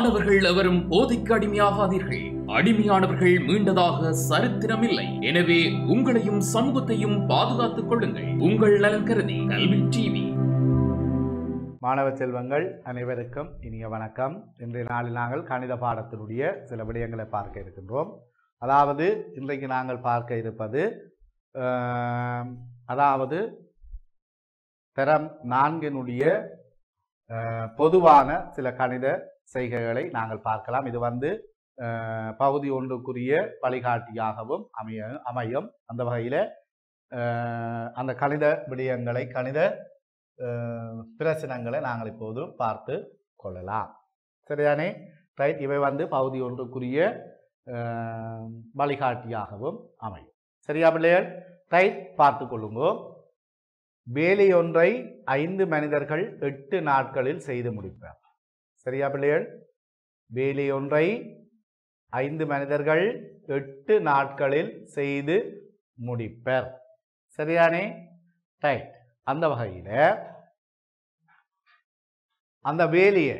மாணவர்கள் எவரும் போதைக்கு அடிமையாகாதீர்கள் அடிமையானவர்கள் மீண்டதாக சரித்திரமில்லை எனவே உங்களையும் சமூகத்தையும் பாதுகாத்துக் கொள்ளுங்கள் உங்கள் நலன் கருதி கல்வி டிவி மாணவ செல்வங்கள் அனைவருக்கும் இனிய வணக்கம் இன்றைய நாளில் நாங்கள் கணித பாடத்தினுடைய சில விடயங்களை பார்க்க இருக்கின்றோம் அதாவது இன்றைக்கு நாங்கள் பார்க்க இருப்பது ஆம், அதாவது தரம் நான்கினுடைய அஹ், பொதுவான சில கணித செய்கைகளை நாங்கள் பார்க்கலாம் இது வந்து அஹ், பகுதி ஒன்றுக்குரிய வழிகாட்டியாகவும் அமைய அமையும் அந்த வகையில் அந்த கணித விடயங்களை கணித அஹ், பிரச்சனைகளை நாங்கள் இப்போது பார்த்து கொள்ளலாம் சரியானே ரைட் இவை வந்து பகுதி ஒன்றுக்குரிய அஹ், வழிகாட்டியாகவும் அமையும் சரியா பிள்ளைகள் ரைட் பார்த்து கொள்ளுங்கோ வேலை ஒன்றை ஐந்து மனிதர்கள் எட்டு நாட்களில் செய்து முடிப்பார் சரியா பிள்ளைகள் வேலை ஒன்றை ஐந்து மனிதர்கள் எட்டு நாட்களில் செய்து முடிப்பர் சரியானே ரைட் அந்த வகையில் அந்த வேலையை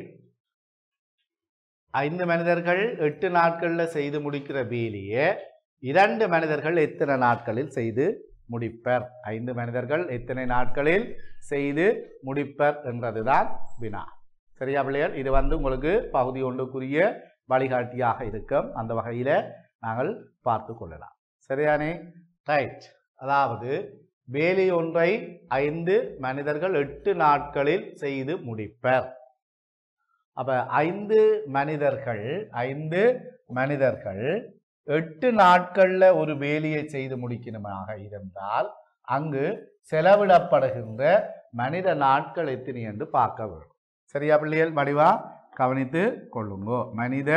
ஐந்து மனிதர்கள் எட்டு நாட்களில் செய்து முடிக்கிற வேலையை இரண்டு மனிதர்கள் எத்தனை நாட்களில் செய்து முடிப்பர் ஐந்து மனிதர்கள் எத்தனை நாட்களில் செய்து முடிப்பர் என்றதுதான் வினா சரியா பிள்ளைகள் இது வந்து உங்களுக்கு பகுதி ஒன்றுக்குரிய வழிகாட்டியாக இருக்கும் அந்த வகையில் நாங்கள் பார்த்து கொள்ளலாம் சரியானே ரைட் அதாவது வேலை ஒன்றை ஐந்து மனிதர்கள் எட்டு நாட்களில் செய்து முடிப்பர் அப்ப ஐந்து மனிதர்கள் ஐந்து மனிதர்கள் எட்டு நாட்கள்ல ஒரு வேலையை செய்து முடிக்கணுமாக இருந்தால் அங்கு செலவிடப்படுகின்ற மனித நாட்கள் எத்தனை என்று பார்க்க வேண்டும் சரியா பிள்ளைகள் மடிவா கவனித்து கொள்ளுங்கோ மனித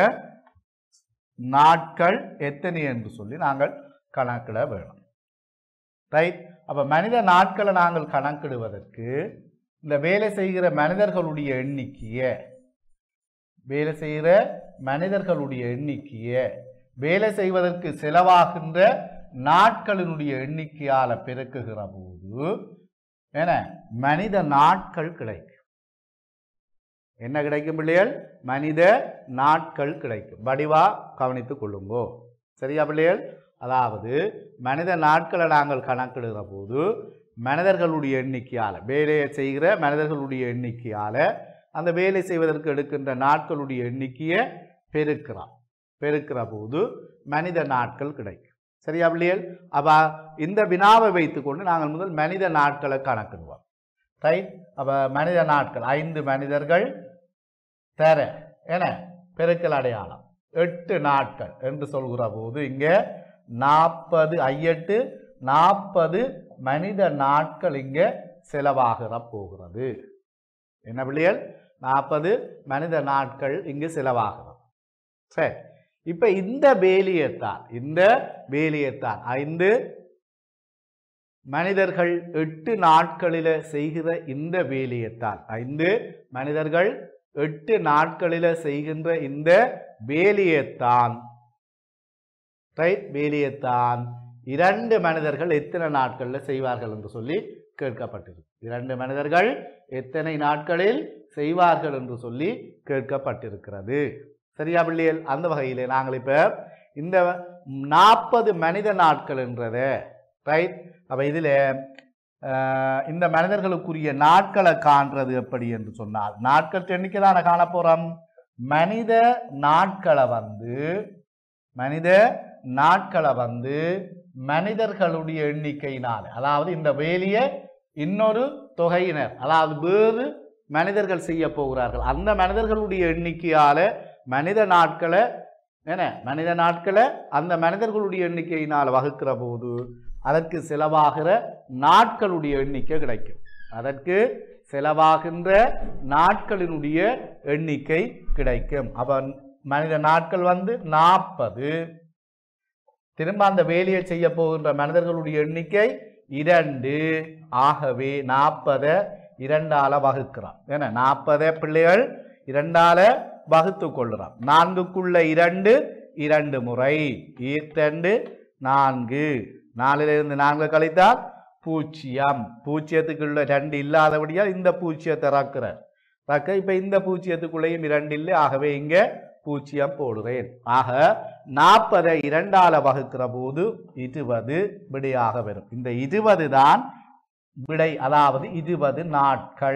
நாட்கள் எத்தனை என்று சொல்லி நாங்கள் கணக்கிட வேணும் ரைட் அப்ப மனித நாட்களை நாங்கள் கணக்கிடுவதற்கு இந்த வேலை செய்கிற மனிதர்களுடைய எண்ணிக்கையை வேலை செய்கிற மனிதர்களுடைய எண்ணிக்கையை வேலை செய்வதற்கு செலவாகின்ற நாட்களினுடைய எண்ணிக்கையால பெருக்குகிற போது என்ன மனித நாட்கள் கிடைக்கும் என்ன கிடைக்கும் பிள்ளைகள் மனித நாட்கள் கிடைக்கும் வடிவா கவனித்துக் கொள்ளுங்கோ சரியா பிள்ளைகள் அதாவது மனித நாட்களை நாங்கள் கணக்கிடுகிற போது மனிதர்களுடைய எண்ணிக்கையால் வேலையை செய்கிற மனிதர்களுடைய எண்ணிக்கையால் அந்த வேலை செய்வதற்கு எடுக்கின்ற நாட்களுடைய எண்ணிக்கையை பெருக்கிறோம் பெருக்கிற போது மனித நாட்கள் கிடைக்கும் சரியா பிள்ளைகள் அப்ப இந்த வினாவை வைத்துக்கொண்டு நாங்கள் முதல் மனித நாட்களை கணக்கிடுவோம் ரைட் அப்ப மனித நாட்கள் ஐந்து மனிதர்கள் தர என பெருக்கல் அடையாளம் எட்டு நாட்கள் என்று சொல்கிற போது இங்க நாற்பது ஐயெட்டு நாற்பது மனித நாட்கள் இங்க செலவாகிற போகிறது என்ன பிள்ளைகள் நாற்பது மனித நாட்கள் இங்கு செலவாகிறது சரி இப்ப இந்த வேலியைத்தான் இந்த வேலியைத்தான் ஐந்து மனிதர்கள் எட்டு நாட்களில செய்கிற இந்த வேலையைத்தான் ஐந்து மனிதர்கள் எட்டு நாட்களில செய்கின்ற இந்த வேலையைத்தான் ரைட் வேலையைத்தான் இரண்டு மனிதர்கள் எத்தனை நாட்கள்ல செய்வார்கள் என்று சொல்லி கேட்கப்பட்டிருக்கு இரண்டு மனிதர்கள் எத்தனை நாட்களில் செய்வார்கள் என்று சொல்லி கேட்கப்பட்டிருக்கிறது சரியா பிள்ளைகள் அந்த வகையிலே நாங்கள் இப்ப இந்த நாற்பது மனித நாட்கள் என்றத ரைட் அப்ப இதுல அஹ், இந்த மனிதர்களுக்குரிய நாட்களை காண்றது எப்படி என்று சொன்னால் நாட்கள் எண்ணிக்கை தானே காண போறோம் மனித நாட்களை வந்து மனித நாட்களை வந்து மனிதர்களுடைய எண்ணிக்கையினால் அதாவது இந்த வேலையை இன்னொரு தொகையினர் அதாவது வேறு மனிதர்கள் செய்ய போகிறார்கள் அந்த மனிதர்களுடைய எண்ணிக்கையால மனித நாட்களை என்ன மனித நாட்களை அந்த மனிதர்களுடைய எண்ணிக்கையினால் வகுக்கிற போது அதற்கு செலவாகிற நாட்களுடைய எண்ணிக்கை கிடைக்கும் அதற்கு செலவாகின்ற நாட்களினுடைய எண்ணிக்கை கிடைக்கும் அப்ப மனித நாட்கள் வந்து நாற்பது திரும்ப அந்த வேலையை செய்ய போகின்ற மனிதர்களுடைய எண்ணிக்கை இரண்டு ஆகவே நாற்பதை இரண்டால வகுக்கிறோம் ஏன்னா நாற்பதை பிள்ளைகள் இரண்டால வகுத்து கொள்கிறோம் நான்குக்குள்ள இரண்டு இரண்டு முறை இரண்டு நான்கு நாலிலிருந்து நான்கு கழித்தால் பூஜ்ஜியம் பூஜ்ஜியத்துக்குள்ள ரெண்டு இல்லாதபடியால் இந்த பூஜ்ஜியத்தை இறக்குறார் பார்க்க இப்ப இந்த பூஜ்ஜியத்துக்குள்ளேயும் இரண்டு இல்லை ஆகவே இங்க பூஜ்ஜியம் போடுறேன் ஆக நாற்பதை இரண்டால வகுக்கிற போது இருபது விடையாக வரும் இந்த இருபது தான் விடை அதாவது இருபது நாட்கள்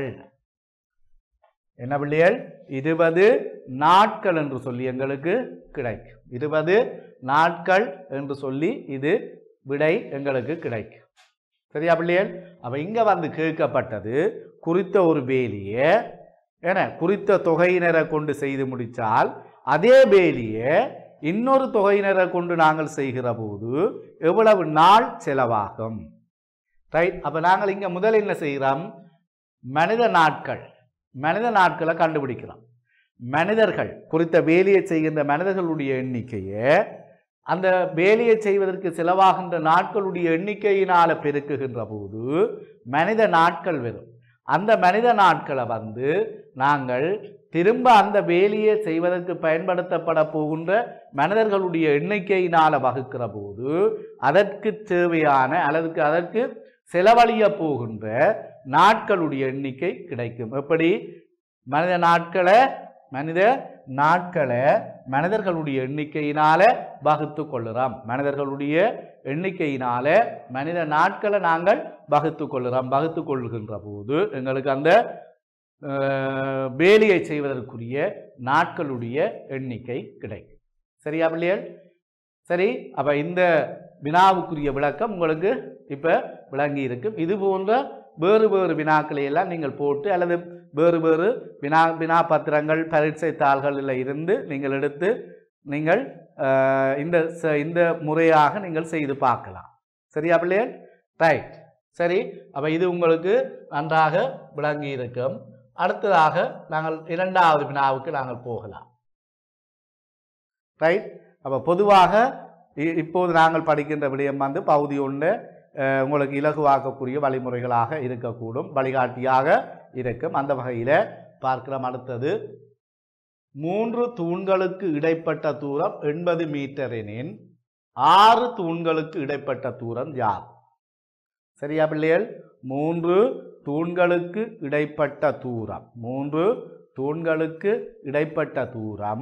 என்ன பிள்ளைகள் இருபது நாட்கள் என்று சொல்லி எங்களுக்கு கிடைக்கும் இருபது நாட்கள் என்று சொல்லி இது விடை எங்களுக்கு கிடைக்கும் சரியா பிள்ளைகள் அப்ப இங்க வந்து கேட்கப்பட்டது குறித்த ஒரு வேலியை என குறித்த தொகையினரை கொண்டு செய்து முடித்தால் அதே வேலியை இன்னொரு தொகையினரை கொண்டு நாங்கள் செய்கிற போது எவ்வளவு நாள் செலவாகும் ரைட் அப்ப நாங்கள் இங்க முதல் என்ன செய்கிறோம் மனித நாட்கள் மனித நாட்களை கண்டுபிடிக்கிறோம் மனிதர்கள் குறித்த வேலையை செய்கின்ற மனிதர்களுடைய எண்ணிக்கையை அந்த வேலையை செய்வதற்கு செலவாகின்ற நாட்களுடைய எண்ணிக்கையினால பெருக்குகின்ற போது மனித நாட்கள் வரும் அந்த மனித நாட்களை வந்து நாங்கள் திரும்ப அந்த வேலையை செய்வதற்கு பயன்படுத்தப்பட போகின்ற மனிதர்களுடைய எண்ணிக்கையினால வகுக்கிற போது அதற்கு தேவையான அல்லது அதற்கு செலவழிய போகின்ற நாட்களுடைய எண்ணிக்கை கிடைக்கும் எப்படி மனித நாட்களை மனித நாட்களை மனிதர்களுடைய எண்ணிக்கையினால வகுத்து கொள்ளுறோம் மனிதர்களுடைய எண்ணிக்கையினால மனித நாட்களை நாங்கள் வகுத்து கொள்ளுறோம் வகுத்து கொள்ளுகின்ற போது எங்களுக்கு அந்த அஹ், வேலையை செய்வதற்குரிய நாட்களுடைய எண்ணிக்கை கிடைக்கும் சரியா பிள்ளைகள் சரி அப்ப இந்த வினாவுக்குரிய விளக்கம் உங்களுக்கு இப்ப விளங்கி இருக்கும் இது போன்ற வேறு வேறு வினாக்களை எல்லாம் நீங்கள் போட்டு அல்லது வேறு வேறு வினா வினா பத்திரங்கள் பரீட்சை தாள்களில் இருந்து நீங்கள் எடுத்து நீங்கள் அஹ், இந்த ச- இந்த முறையாக நீங்கள் செய்து பார்க்கலாம் சரியா பிள்ளைகள் ரைட் சரி அப்ப இது உங்களுக்கு நன்றாக விளங்கி இருக்கும் அடுத்ததாக நாங்கள் இரண்டாவது வினாவுக்கு நாங்கள் போகலாம் ரைட் அப்போ பொதுவாக இ- இப்போது நாங்கள் படிக்கின்ற விடயம் வந்து பகுதி ஒன்று அஹ், உங்களுக்கு இலகுவாக்கக்கூடிய வழிமுறைகளாக இருக்கக்கூடும் வழிகாட்டியாக இருக்கும் அந்த வகையில் பார்க்கிறோம் அடுத்தது மூன்று தூண்களுக்கு இடைப்பட்ட தூரம் எண்பது மீட்டர் எனின் ஆறு தூண்களுக்கு இடைப்பட்ட தூரம் யார் சரியா பிள்ளைகள் மூன்று தூண்களுக்கு இடைப்பட்ட தூரம் மூன்று தூண்களுக்கு இடைப்பட்ட தூரம்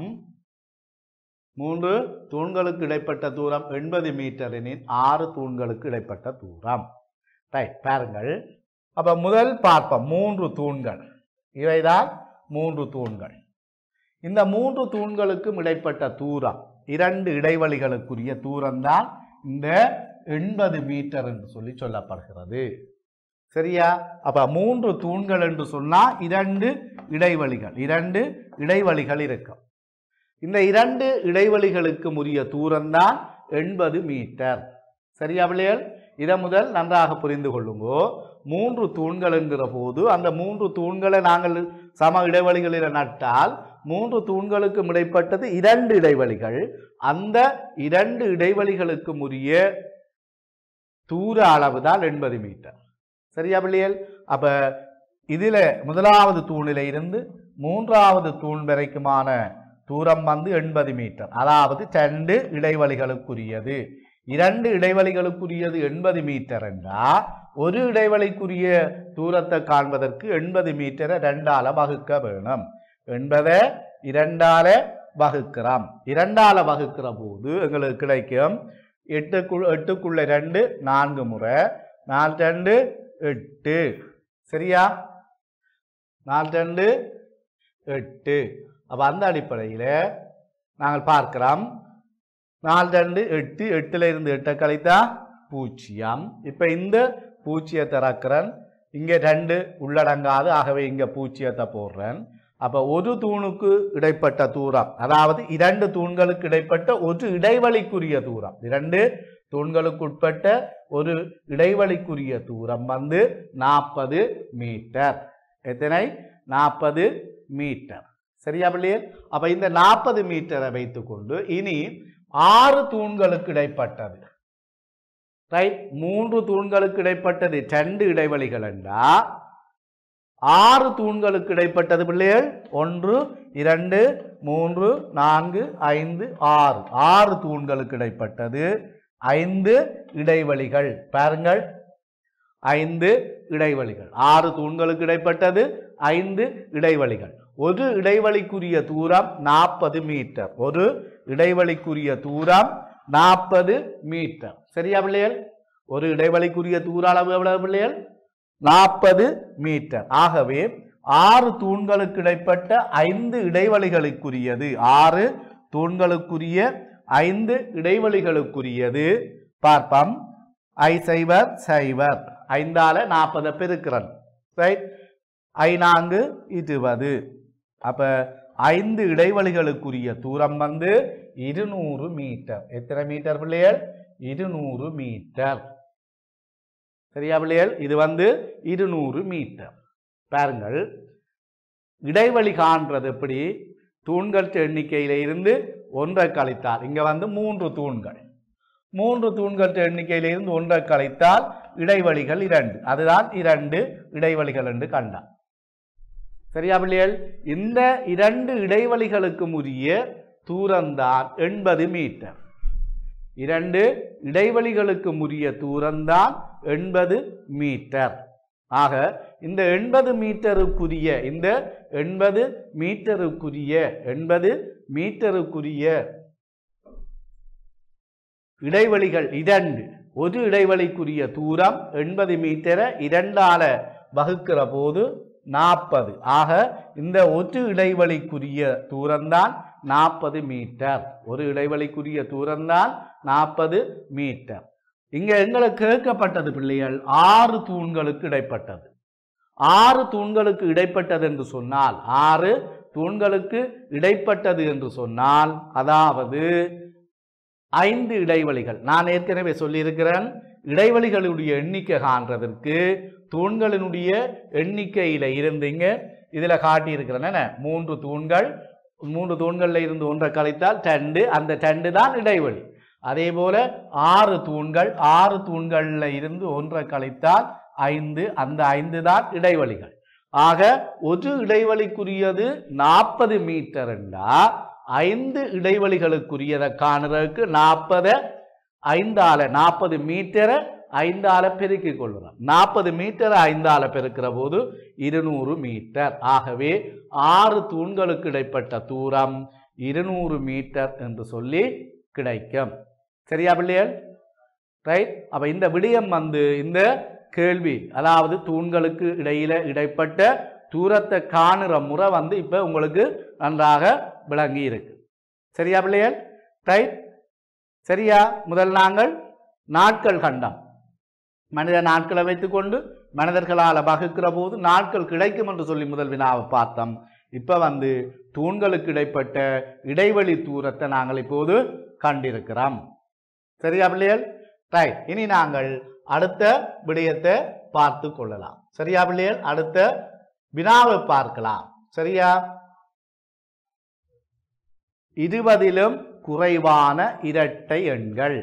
மூன்று தூண்களுக்கு இடைப்பட்ட தூரம் எண்பது மீட்டர் எனின் ஆறு தூண்களுக்கு இடைப்பட்ட தூரம் ரைட் பாருங்கள் அப்ப முதல் பார்ப்போம் மூன்று தூண்கள் இவைதான் மூன்று தூண்கள் இந்த மூன்று தூண்களுக்கும் இடைப்பட்ட தூரம் இரண்டு இடைவெளிகளுக்குரிய தூரம்தான் இந்த எண்பது மீட்டர் என்று சொல்லி சொல்லப்படுகிறது சரியா அப்ப மூன்று தூண்கள் என்று சொன்னா இரண்டு இடைவெளிகள் இரண்டு இடைவெளிகள் இருக்கும் இந்த இரண்டு இடைவெளிகளுக்கு உரிய தூரம்தான் எண்பது மீட்டர் சரியா பிள்ளைகள் இதை முதல் நன்றாக புரிந்து கொள்ளுங்கோ மூன்று தூண்கள் என்கிற போது அந்த மூன்று தூண்களை நாங்கள் சம இடைவெளிகளில் நட்டால் மூன்று தூண்களுக்கும் இடைப்பட்டது இரண்டு இடைவெளிகள் அந்த இரண்டு இடைவெளிகளுக்கும் உரிய தூர அளவு தான் எண்பது மீட்டர் சரியா பிள்ளைகள் அப்ப இதுல முதலாவது தூணில இருந்து மூன்றாவது தூண் வரைக்குமான தூரம் வந்து எண்பது மீட்டர் அதாவது ரெண்டு இடைவெளிகளுக்குரியது இரண்டு இடைவெளிகளுக்குரியது எண்பது மீட்டர் என்றா ஒரு இடைவெளிக்குரிய தூரத்தை காண்பதற்கு எண்பது மீட்டரை ரெண்டால வகுக்க வேணும் எண்பதை இரண்டால வகுக்கிறோம் இரண்டால வகுக்கிற போது எங்களுக்கு கிடைக்கும் எட்டுக்குள் எட்டுக்குள்ள ரெண்டு நான்கு முறை நாலு ரெண்டு எட்டு சரியா நாலு ரெண்டு எட்டு அப்போ அந்த அடிப்படையில் நாங்கள் பார்க்கிறோம் நாலு ரெண்டு எட்டு எட்டுல இருந்து எட்டை கழித்தா பூஜ்ஜியம் இப்போ இந்த பூஜ்ஜியத்தை இறக்குறேன் இங்கே ரெண்டு உள்ளடங்காது ஆகவே இங்கே பூஜ்ஜியத்தை போடுறேன் அப்போ ஒரு தூணுக்கு இடைப்பட்ட தூரம் அதாவது இரண்டு தூண்களுக்கு இடைப்பட்ட ஒரு இடைவெளிக்குரிய தூரம் இரண்டு தூண்களுக்கு உட்பட்ட ஒரு இடைவெளிக்குரிய தூரம் வந்து நாற்பது மீட்டர் எத்தனை நாற்பது மீட்டர் சரியா பிள்ளையே அப்ப இந்த நாற்பது மீட்டரை வைத்துக்கொண்டு இனி ஆறு தூண்களுக்கு இடைப்பட்டது ரைட் மூன்று தூண்களுக்கு இடைப்பட்டது ரெண்டு இடைவெளிகள் என்றா ஆறு தூண்களுக்கு இடைப்பட்டது பிள்ளைகள் ஒன்று இரண்டு மூன்று நான்கு ஐந்து ஆறு ஆறு தூண்களுக்கு இடைப்பட்டது ஐந்து இடைவெளிகள் பாருங்கள் ஐந்து இடைவெளிகள் ஆறு தூண்களுக்கு இடைப்பட்டது ஐந்து இடைவெளிகள் ஒரு இடைவெளிக்குரிய தூரம் நாற்பது மீட்டர் ஒரு இடைவெளிக்குரிய தூரம் நாற்பது மீட்டர் சரியா பிள்ளைகள் ஒரு இடைவெளிக்குரிய தூர அளவு எவ்வளவு பிள்ளைகள் நாற்பது மீட்டர் ஆகவே ஆறு தூண்களுக்கு இடைப்பட்ட ஐந்து இடைவெளிகளுக்குரியது ஆறு தூண்களுக்குரிய ஐந்து இடைவெளிகளுக்குரியது பார்ப்போம் ஐ சைவர் சைவர் ஐந்தால நாற்பதை பெருக்கிறன் ரைட் ஐ நான்கு இருபது அப்ப ஐந்து இடைவெளிகளுக்குரிய தூரம் வந்து இருநூறு மீட்டர் எத்தனை மீட்டர் பிள்ளைகள் இருநூறு மீட்டர் சரியா பிள்ளைகள் இது வந்து இருநூறு மீட்டர் பாருங்கள் இடைவெளி காண்றது எப்படி தூண்கள் எண்ணிக்கையில இருந்து ஒன்றை கழித்தால் இங்க வந்து மூன்று தூண்கள் மூன்று தூண்கள் எண்ணிக்கையில இருந்து ஒன்றை கழித்தால் இடைவெளிகள் இரண்டு அதுதான் இரண்டு இடைவெளிகள் என்று கண்டார் சரியா பிள்ளைகள் இந்த இரண்டு இடைவெளிகளுக்கும் உரிய தூரம்தான் எண்பது மீட்டர் இரண்டு இடைவெளிகளுக்கு உரிய தூரம்தான் எண்பது மீட்டர் ஆக இந்த எண்பது மீட்டருக்குரிய இந்த எண்பது மீட்டருக்குரிய எண்பது மீட்டருக்குரிய இடைவெளிகள் இரண்டு ஒரு இடைவெளிக்குரிய தூரம் எண்பது மீட்டரை இரண்டால வகுக்கிற போது நாற்பது ஆக இந்த ஒரு இடைவெளிக்குரிய தூரம்தான் நாற்பது மீட்டர் ஒரு இடைவெளிக்குரிய தூரம்தான் நாற்பது மீட்டர் இங்க எங்களுக்கு கேட்கப்பட்டது பிள்ளைகள் ஆறு தூண்களுக்கு இடைப்பட்டது ஆறு தூண்களுக்கு இடைப்பட்டது என்று சொன்னால் ஆறு தூண்களுக்கு இடைப்பட்டது என்று சொன்னால் அதாவது ஐந்து இடைவெளிகள் நான் ஏற்கனவே சொல்லியிருக்கிறேன் இடைவெளிகளுடைய எண்ணிக்கை காண்றதற்கு தூண்களினுடைய எண்ணிக்கையில இருந்தீங்க இதுல காட்டியிருக்கிறேன் என்ன? மூன்று தூண்கள் மூன்று தூண்கள்ல இருந்து ஒன்றை கழித்தால் டண்டு அந்த டண்டு தான் இடைவெளி அதே போல ஆறு தூண்கள் ஆறு தூண்கள்ல இருந்து ஒன்றை கழித்தால் ஐந்து அந்த ஐந்து தான் இடைவெளிகள் ஆக ஒரு இடைவெளிக்குரியது நாற்பது மீட்டர் என்றா ஐந்து இடைவெளிகளுக்குரியதை காணுறதுக்கு நாற்பதை ஐந்தால நாற்பது மீட்டரை ஐந்தால பெருக்கிக் கொள்கிறோம் நாற்பது மீட்டரை ஐந்தால பெருக்கிற போது இருநூறு மீட்டர் ஆகவே ஆறு தூண்களுக்கு இடைப்பட்ட தூரம் இருநூறு மீட்டர் என்று சொல்லி கிடைக்கும் சரியா பிள்ளைகள் ரைட் அப்ப இந்த விடயம் வந்து இந்த கேள்வி அதாவது தூண்களுக்கு இடையில இடைப்பட்ட தூரத்தை காணுற முறை வந்து இப்ப உங்களுக்கு நன்றாக விளங்கி இருக்கு சரியா பிள்ளைகள் ரைட் சரியா முதல் நாங்கள் நாட்கள் கண்டம் மனித நாட்களை வைத்துக்கொண்டு மனிதர்களால் வகுக்கிற போது நாட்கள் கிடைக்கும் என்று சொல்லி முதல் வினாவை பார்த்தோம் இப்ப வந்து தூண்களுக்கு இடைப்பட்ட இடைவெளி தூரத்தை நாங்கள் இப்போது கண்டிருக்கிறோம் சரியா பிள்ளைகள் ரைட் இனி நாங்கள் அடுத்த விடயத்தை பார்த்து கொள்ளலாம் சரியா பிள்ளைகள் அடுத்த வினாவை பார்க்கலாம் சரியா இருபதிலும் குறைவான இரட்டை எண்கள்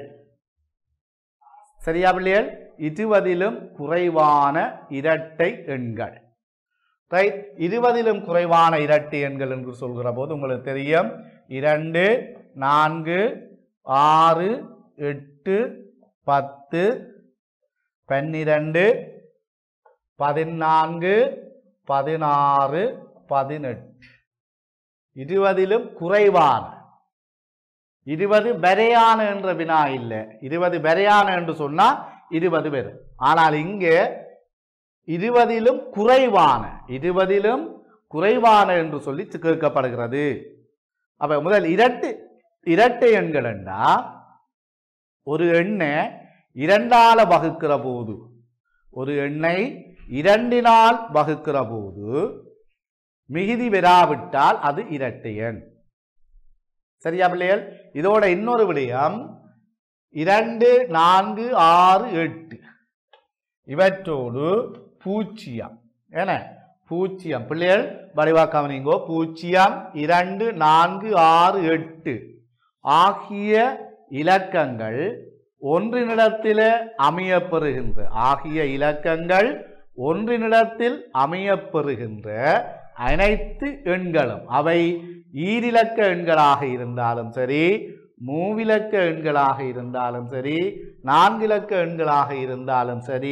சரியா பிள்ளைகள் இருபதிலும் குறைவான இரட்டை எண்கள் ரைட் இருபதிலும் குறைவான இரட்டை எண்கள் என்று சொல்கிற போது உங்களுக்கு தெரியும் இரண்டு நான்கு ஆறு எட்டு பத்து பன்னிரண்டு பதினான்கு பதினாறு பதினெட்டு இருபதிலும் குறைவான இருபது வரையான என்ற வினா இல்லை இருபது வரையான என்று சொன்னா இருபது பேர் ஆனால் இங்கே இருபதிலும் குறைவான இருபதிலும் குறைவான என்று சொல்லி கேட்கப்படுகிறது அப்ப முதல் இரட்டு இரட்டை எண்கள் என்றா ஒரு எண்ணை இரண்டால வகுக்கிற போது ஒரு எண்ணை இரண்டினால் வகுக்கிற போது மிகுதி பெறாவிட்டால் அது இரட்டை எண் சரியா பிள்ளைகள் இதோட இன்னொரு விடயம் இரண்டு நான்கு ஆறு எட்டு இவற்றோடு பூச்சியம் ஏன பூச்சியம் பிள்ளைகள் வடிவாக்காமனிங்கோ பூச்சியம் இரண்டு நான்கு ஆறு எட்டு ஆகிய இலக்கங்கள் ஒன்றினிடத்தில் அமையப்பெறுகின்ற ஆகிய இலக்கங்கள் ஒன்றினிடத்தில் அமையப்பெறுகின்ற அனைத்து எண்களும் அவை ஈரிலக்க எண்களாக இருந்தாலும் சரி மூவிலக்க எண்களாக இருந்தாலும் சரி நான்கிலக்க எண்களாக இருந்தாலும் சரி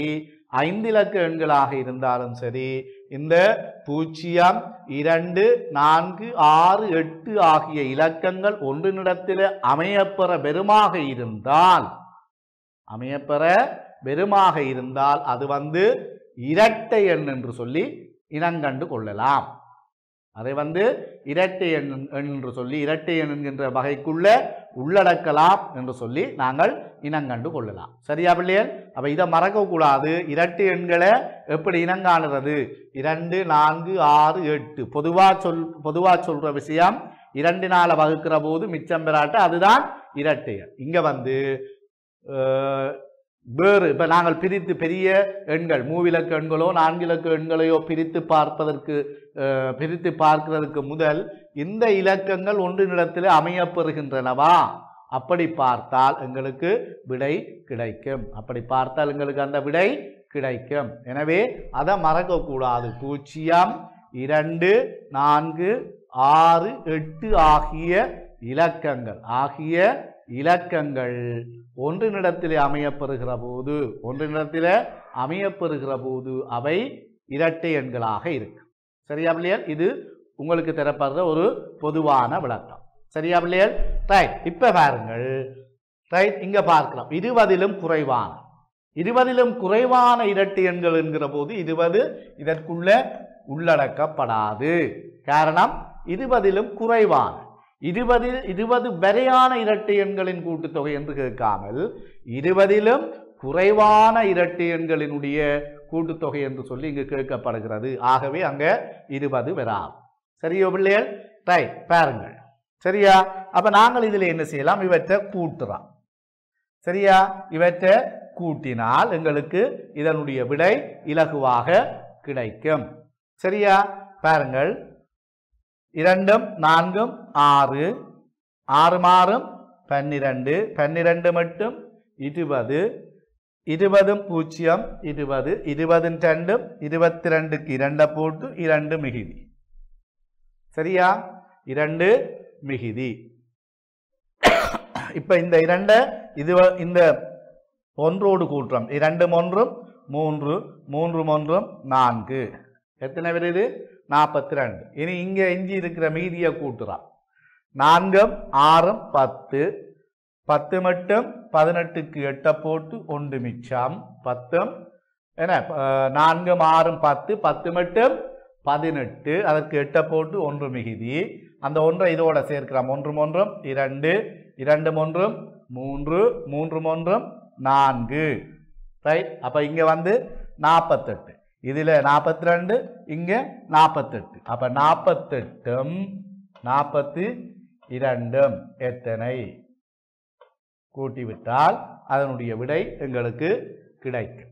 ஐந்து இலக்க எண்களாக இருந்தாலும் சரி இந்த பூஜ்ஜியம் இரண்டு நான்கு ஆறு எட்டு ஆகிய இலக்கங்கள் ஒன்றினிடத்தில் அமையப்பெற பெருமாக இருந்தால் அமையப்பெற பெருமாக இருந்தால் அது வந்து இரட்டை எண் என்று சொல்லி இனங்கண்டு கொள்ளலாம் அதை வந்து இரட்டை எண் எண் என்று சொல்லி இரட்டை எண் என்கின்ற வகைக்குள்ள உள்ளடக்கலாம் என்று சொல்லி நாங்கள் இனங்கண்டு கொள்ளலாம் சரியா பிள்ளைகள் அப்ப இதை மறக்கக்கூடாது இரட்டை எண்களை எப்படி இனங்காணுறது இரண்டு நான்கு ஆறு எட்டு பொதுவா சொல் பொதுவா சொல்ற விஷயம் இரண்டு நாளை வகுக்கிற போது மிச்சம் பெறாட்ட அதுதான் இரட்டை எண் இங்க வந்து அஹ், வேறு இப்ப நாங்கள் பிரித்து பெரிய எண்கள் மூவிலக்க எண்களோ நான்கிலக்க எண்களையோ பிரித்து பார்ப்பதற்கு அஹ், பிரித்து பார்க்கிறதுக்கு முதல் இந்த இலக்கங்கள் ஒன்றினிடத்தில் அமையப்பெறுகின்றனவா அப்படி பார்த்தால் எங்களுக்கு விடை கிடைக்கும் அப்படி பார்த்தால் எங்களுக்கு அந்த விடை கிடைக்கும் எனவே அதை மறக்கக்கூடாது பூஜ்ஜியம் இரண்டு நான்கு ஆறு எட்டு ஆகிய இலக்கங்கள் ஆகிய இலக்கங்கள் ஒன்றினிடத்திலே அமையப்பெறுகிற போது ஒன்றினிடத்திலே அமையப்பெறுகிற போது அவை இரட்டை எண்களாக இருக்கும் சரியா பிள்ளையர் இது உங்களுக்கு தரப்படுற ஒரு பொதுவான விளக்கம் சரியா பிள்ளையர் ரைட் இப்ப பாருங்கள் ரைட் இங்க பார்க்கலாம் இருபதிலும் குறைவான இருபதிலும் குறைவான இரட்டை எண்கள் என்கிற போது இருபது இதற்குள்ள உள்ளடக்கப்படாது காரணம் இருபதிலும் குறைவான இருபதில் இருபது வரையான இரட்டை எண்களின் கூட்டுத்தொகை என்று கேட்காமல் இருபதிலும் குறைவான இரட்டை எண்களினுடைய கூட்டுத்தொகை என்று சொல்லி இங்கு கேட்கப்படுகிறது ஆகவே அங்க இருபது வராது சரியோ பிள்ளைகள் ரைட் பாருங்கள் சரியா அப்ப நாங்கள் இதுல என்ன செய்யலாம் இவற்றை கூட்டுறோம் சரியா இவற்றை கூட்டினால் எங்களுக்கு இதனுடைய விடை இலகுவாக கிடைக்கும் சரியா பாருங்கள் இரண்டும் நான்கும் ஆறு ஆறு மாறும் பன்னிரண்டு பன்னிரண்டு மட்டும் இருபது இருபதும் பூஜ்ஜியம் இருபது இருபதும் ரெண்டும் இருபத்தி ரெண்டுக்கு இரண்டை போட்டு இரண்டு மிகுதி சரியா இரண்டு மிகுதி இப்ப இந்த இரண்ட இது வ- இந்த ஒன்றோடு கூட்டுறோம் இரண்டும் ஒன்றும் மூன்று மூன்றும் ஒன்றும் நான்கு எத்தனை வருது நாற்பத்தி ரெண்டு இனி இங்க எஞ்சி இருக்கிற மீதியை கூட்டுறோம் நான்கும் ஆறும் பத்து பத்து மட்டும் பதினெட்டுக்கு எட்டை போட்டு ஒன்று மிச்சம் பத்தும் என்ன அஹ், நான்கும் ஆறும் பத்து பத்து மட்டும் பதினெட்டு அதற்கு எட்டை போட்டு ஒன்று மிகுதி அந்த ஒன்றை இதோட சேர்க்கிறோம் ஒன்றும் ஒன்றும் இரண்டு இரண்டும் ஒன்றும் மூன்று மூன்றும் ஒன்றும் நான்கு ரைட் அப்ப இங்க வந்து நாற்பத்தெட்டு இதுல நாற்பத்தி ரெண்டு இங்க நாற்பத்தெட்டு அப்ப நாற்பத்தெட்டும் நாற்பத்தி இரண்டும் எத்தனை கூட்டிவிட்டால் அதனுடைய விடை எங்களுக்கு கிடைக்கும்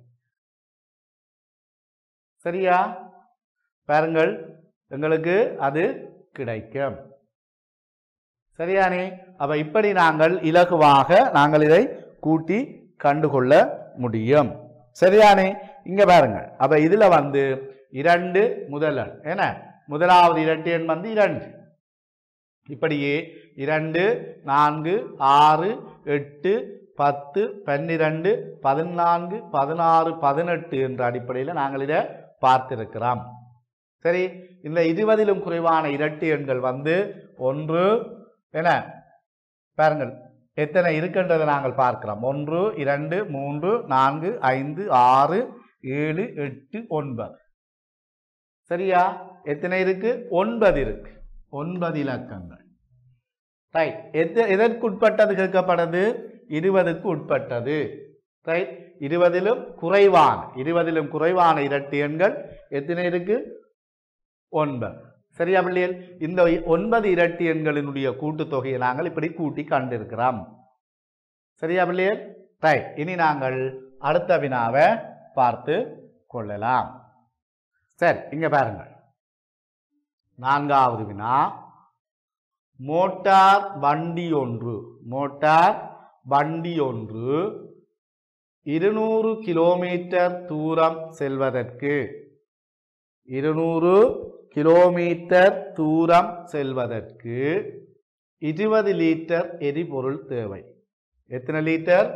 சரியா பாருங்கள் எங்களுக்கு அது கிடைக்கும் சரியானே அப்ப இப்படி நாங்கள் இலகுவாக நாங்கள் இதை கூட்டி கண்டுகொள்ள முடியும் சரியானே இங்க பாருங்கள் அப்ப இதுல வந்து இரண்டு முதலன் என்ன முதலாவது இரட்டை எண் வந்து இரண்டு இப்படியே இரண்டு நான்கு ஆறு எட்டு பத்து பன்னிரண்டு பதினான்கு பதினாறு பதினெட்டு என்ற அடிப்படையில் நாங்கள் இதை பார்த்திருக்கிறோம் சரி இந்த இருபதிலும் குறைவான இரட்டை எண்கள் வந்து ஒன்று என்ன பாருங்கள் எத்தனை இருக்கின்றதை நாங்கள் பார்க்கிறோம் ஒன்று இரண்டு மூன்று நான்கு ஐந்து ஆறு ஏழு எட்டு ஒன்பது சரியா எத்தனை இருக்கு ஒன்பது இருக்கு ஒன்பது இலக்கங்கள் ரைட் எது எதற்குட்பட்டது கேட்கப்படுது இருபதுக்கு உட்பட்டது ரைட் இருபதிலும் குறைவான இருபதிலும் குறைவான இரட்டை எண்கள் எத்தனை இருக்கு ஒன்பது சரியா பிள்ளைகள் இந்த ஒன்பது இரட்டை எண்களினுடைய கூட்டுத்தொகையை நாங்கள் இப்படி கூட்டி கண்டிருக்கிறோம் சரியா பிள்ளைகள் ரைட் இனி நாங்கள் அடுத்த வினாவை பார்த்து கொள்ளலாம் சரி இங்க பாருங்கள் நான்காவது வினா மோட்டார் வண்டி ஒன்று மோட்டார் வண்டி ஒன்று இருநூறு கிலோமீட்டர் தூரம் செல்வதற்கு இருநூறு கிலோமீட்டர் தூரம் செல்வதற்கு இருபது லிட்டர் எரிபொருள் தேவை எத்தனை லிட்டர்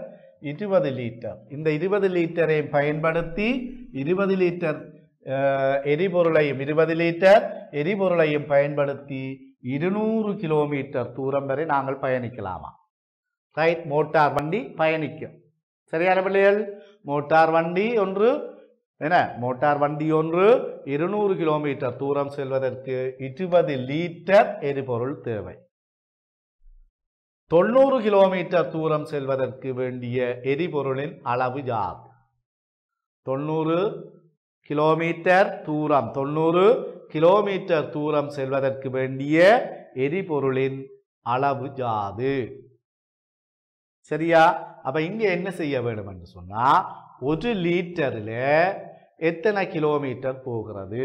இருபது லிட்டர் இந்த இருபது லிட்டரை பயன்படுத்தி இருபது லிட்டர் அஹ், எரிபொருளையும் இருபது லிட்டர் எரிபொருளையும் பயன்படுத்தி இருநூறு கிலோமீட்டர் தூரம் வரை நாங்கள் பயணிக்கலாமா ரைட் மோட்டார் வண்டி பயணிக்கும் சரியான பிள்ளைகள் மோட்டார் வண்டி ஒன்று என்ன மோட்டார் வண்டி ஒன்று இருநூறு கிலோமீட்டர் தூரம் செல்வதற்கு இருபது லிட்டர் எரிபொருள் தேவை தொண்ணூறு கிலோமீட்டர் தூரம் செல்வதற்கு வேண்டிய எரிபொருளின் அளவு யாது தொண்ணூறு கிலோமீட்டர் தூரம் தொண்ணூறு கிலோமீட்டர் தூரம் செல்வதற்கு வேண்டிய எரிபொருளின் அளவு யாது சரியா அப்ப இங்க என்ன செய்ய வேண்டும் என்று சொன்னா ஒரு லிட்டரில் எத்தனை கிலோமீட்டர் போகிறது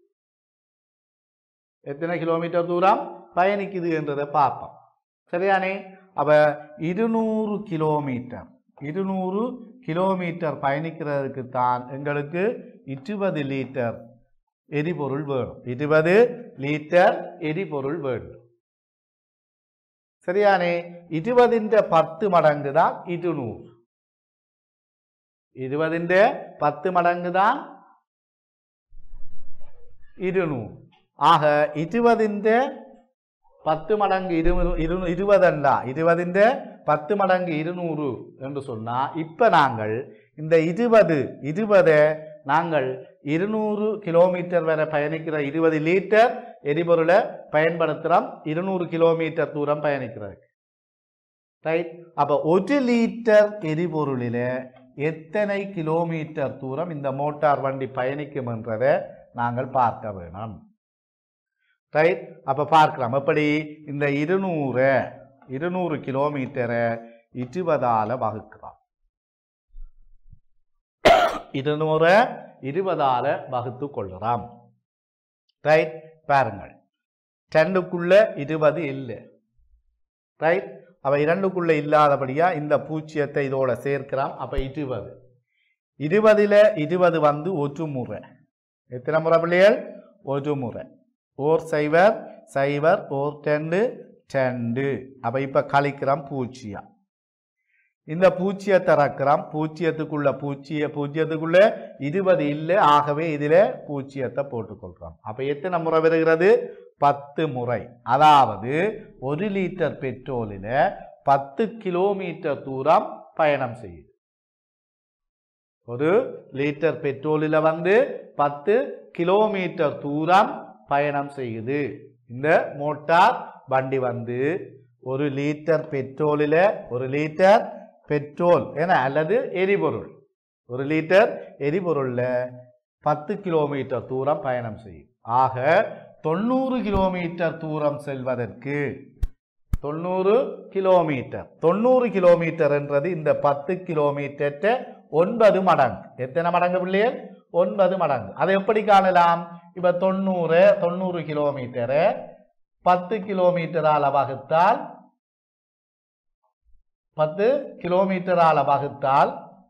எத்தனை கிலோமீட்டர் தூரம் பயணிக்குது என்றதை பார்ப்போம் சரியானே அப்ப இருநூறு கிலோமீட்டர் இருநூறு கிலோமீட்டர் பயணிக்கிறதுக்கு தான் எங்களுக்கு இருபது லிட்டர் எரிபொருள் வேணும் இருபது லிட்டர் எரிபொருள் வேண்டும் சரியானே ഇരുപതിന്റെ പത്ത് മടങ്ങ് താ ഇരുന്നൂറ് ഇരുപതിന്റെ പത്ത് മടങ്ങ് താ ഇരുന്നൂറ് ആக ഇരുപതിന്റെ பத்து மடங்கு இரு இரு இருபதண்டா இருபதிന്റെ பத்து மடங்கு இருநூறு என்று சொன்னா இப்ப நாங்கள் இந்த இருபது இருபதை நாங்கள் இருநூறு கிலோமீட்டர் வரை பயணிக்கிற இருபது லிட்டர் எரிபொருளை பயன்படுத்துகிறோம் இருநூறு கிலோமீட்டர் தூரம் பயணிக்கிறது ரைட் அப்போ ஒரு லிட்டர் எரிபொருளில் எத்தனை கிலோமீட்டர் தூரம் இந்த மோட்டார் வண்டி பயணிக்கும் என்றதை நாங்கள் பார்க்க வேணும் ரைட் அப்போ பார்க்கலாம் எப்படி இந்த இருநூறு இருநூறு கிலோமீட்டரை இருபதால வகுக்கிறோம் இருநூறு இருபதால வகுத்து கொள்கிறோம் ரைட் பாருங்கள் ரெண்டுக்குள்ள இருபது இல்லை ரைட் அப்ப இரண்டுக்குள்ள இல்லாதபடியா இந்த பூஜ்ஜியத்தை இதோட சேர்க்கிறோம் அப்ப இருபது இருபதுல இருபது வந்து ஒரு முறை எத்தனை முறை பிள்ளைகள் ஒரு முறை ஓர் சைவர் சைவர் ஓர் ரெண்டு ரெண்டு அப்ப இப்ப கழிக்கிறோம் பூஜ்ஜியம் இந்த பூஜ்ஜியத்தை ரக்கிறோம் பூஜ்ஜியத்துக்குள்ள பூஜ்ஜிய பூஜ்ஜியத்துக்குள்ள இருபது இல்லை ஆகவே இதில் பூஜ்ஜியத்தை போட்டுக்கொள்கிறோம் அப்ப எத்தனை முறை வருகிறது பத்து முறை அதாவது ஒரு லிட்டர் பெட்ரோலில் பத்து கிலோமீட்டர் தூரம் பயணம் செய்யுது ஒரு லிட்டர் பெட்ரோலில் வந்து பத்து கிலோமீட்டர் தூரம் பயணம் செய்யுது இந்த மோட்டார் வண்டி வந்து ஒரு லிட்டர் பெட்ரோலில் ஒரு லிட்டர் பெட்ரோல் என அல்லது எரிபொருள் ஒரு லிட்டர் எரிபொருளில் பத்து கிலோமீட்டர் தூரம் பயணம் செய்யும் ஆக தொண்ணூறு கிலோமீட்டர் தூரம் செல்வதற்கு தொண்ணூறு கிலோமீட்டர் தொண்ணூறு கிலோமீட்டர் என்றது இந்த பத்து கிலோமீட்டர் ஒன்பது மடங்கு எத்தனை மடங்கு பிள்ளையர் ஒன்பது மடங்கு அதை எப்படி காணலாம் இப்ப தொண்ணூறு தொண்ணூறு கிலோமீட்டரை பத்து கிலோமீட்டரால வகுத்தால் பத்து கிலோமீட்டரால வகுத்தால்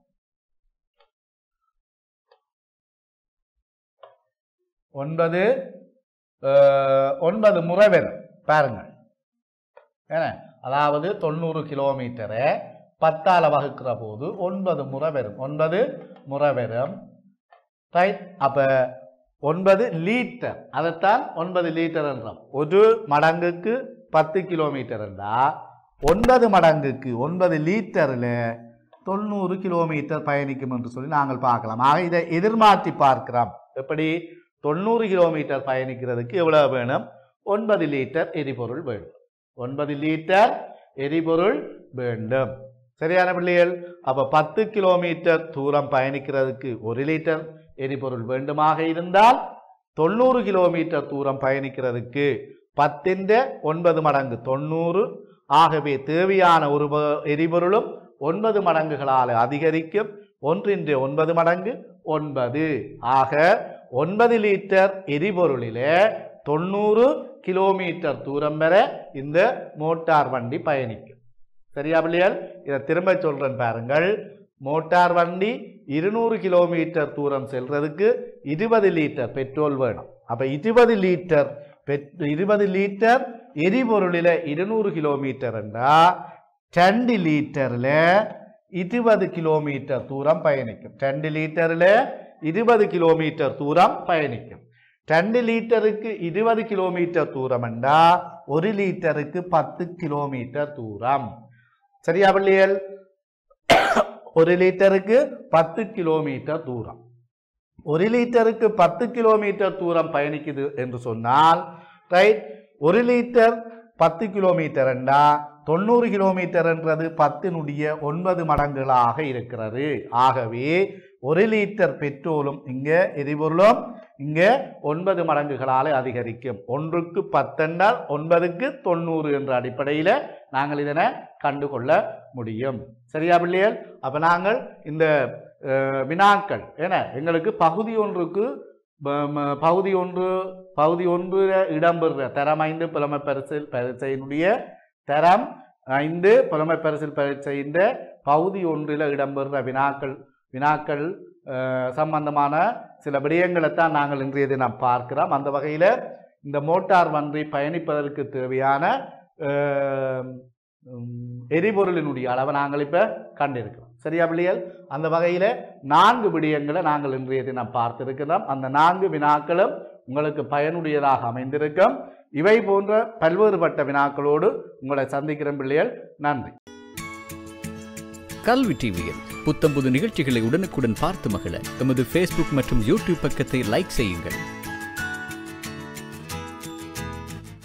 ஒன்பது அஹ், ஒன்பது முறை வரும் பாருங்கள் ஏன்னா அதாவது தொண்ணூறு கிலோமீட்டரை பத்தால வகுக்கிற போது ஒன்பது முறை வரும் ஒன்பது முறை வரும் ரைட் அப்ப ஒன்பது லீட்டர் அதைத்தான் ஒன்பது லீட்டர் என்றோம் ஒரு மடங்குக்கு பத்து கிலோமீட்டர் என்றா ஒன்பது மடங்குக்கு ஒன்பது லீட்டரில் தொண்ணூறு கிலோமீட்டர் பயணிக்கும் என்று சொல்லி நாங்கள் பார்க்கலாம் ஆக இதை எதிர்மாற்றி பார்க்கிறோம் எப்படி தொண்ணூறு கிலோமீட்டர் பயணிக்கிறதுக்கு எவ்வளவு வேணும் ஒன்பது லிட்டர் எரிபொருள் வேணும் ஒன்பது லிட்டர் எரிபொருள் வேண்டும் சரியான பிள்ளைகள் அப்ப பத்து கிலோமீட்டர் தூரம் பயணிக்கிறதுக்கு ஒரு லிட்டர் எரிபொருள் வேண்டுமாக இருந்தால் தொண்ணூறு கிலோமீட்டர் தூரம் பயணிக்கிறதுக்கு பத்தின் ஒன்பது மடங்கு தொண்ணூறு ஆகவே தேவையான ஒரு ப- எரிபொருளும் ஒன்பது மடங்குகளால் அதிகரிக்கும் ஒன்றின் ஒன்பது மடங்கு ஒன்பது ஆக ஒன்பது லிட்டர் எரிபொருளிலே தொண்ணூறு கிலோமீட்டர் தூரம் வரை இந்த மோட்டார் வண்டி பயணிக்கும் சரியா பிள்ளைகள் இதை திரும்ப சொல்றேன் பாருங்கள் மோட்டார் வண்டி இருநூறு கிலோமீட்டர் தூரம் செல்றதுக்கு இருபது லிட்டர் பெட்ரோல் வேணும் அப்ப இருபது லிட்டர் பெட் இருபது லிட்டர் எரிபொருளில் இருநூறு கிலோமீட்டர் என்றா ரெண்டு லிட்டரில் இருபது கிலோமீட்டர் தூரம் பயணிக்கும் ரெண்டு லிட்டரில் இருபது கிலோமீட்டர் தூரம் பயணிக்கும் ரெண்டு லிட்டருக்கு இருபது கிலோமீட்டர் தூரம் என்றா ஒரு லிட்டருக்கு பத்து கிலோமீட்டர் தூரம் சரியா பிள்ளைகள் ஒரு லிட்டருக்கு பத்து கிலோமீட்டர் தூரம் ஒரு லிட்டருக்கு பத்து கிலோமீட்டர் தூரம் பயணிக்குது என்று சொன்னால் ரைட் ஒரு லிட்டர் பத்து கிலோமீட்டர் என்றா தொண்ணூறு கிலோமீட்டர் என்றது பத்தினுடைய ஒன்பது மடங்குகளாக இருக்கிறது ஆகவே ஒரு லிட்டர் பெட்ரோலும் இங்கே எரிபொருளும் இங்கே ஒன்பது மடங்குகளால் அதிகரிக்கும் ஒன்றுக்கு பத்தெண்டால் ஒன்பதுக்கு தொண்ணூறு என்ற அடிப்படையில் நாங்கள் இதனை கண்டுகொள்ள முடியும் சரியா பிள்ளைகள் அப்போ நாங்கள் இந்த அஹ், வினாக்கள் ஏன்னா எங்களுக்கு பகுதி ஒன்றுக்கு ப- ம- பகுதி ஒன்று பகுதி ஒன்று இடம்பெறுற தரம் ஐந்து புலமை பரிசில் பரீட்சையினுடைய தரம் ஐந்து புலமை பரிசில் பரீட்சையின் பகுதி ஒன்றில் இடம்பெறுற வினாக்கள் வினாக்கள் அஹ், சம்பந்தமான சில விடயங்களைத்தான் நாங்கள் இன்றைய தினம் பார்க்கிறோம் அந்த வகையில் இந்த மோட்டார் வண்டி பயணிப்பதற்கு தேவையான அஹ், உம், எரிபொருளினுடைய அளவை நாங்கள் இப்போ கண்டிருக்கிறோம் சரியா பிள்ளைகள் அந்த வகையில் நான்கு விடயங்களை நாங்கள் இன்றைய தினம் பார்த்திருக்கிறோம் அந்த நான்கு வினாக்களும் உங்களுக்கு பயனுடையதாக அமைந்திருக்கும் இவை போன்ற பல்வேறுபட்ட வினாக்களோடு உங்களை சந்திக்கிற பிள்ளைகள் நன்றி கல்வி டிவியில் புத்தம்புது நிகழ்ச்சிகளை உடனுக்குடன் பார்த்து மகிழ எமது ஃபேஸ்புக் மற்றும் யூடியூப் பக்கத்தை லைக் செய்யுங்கள்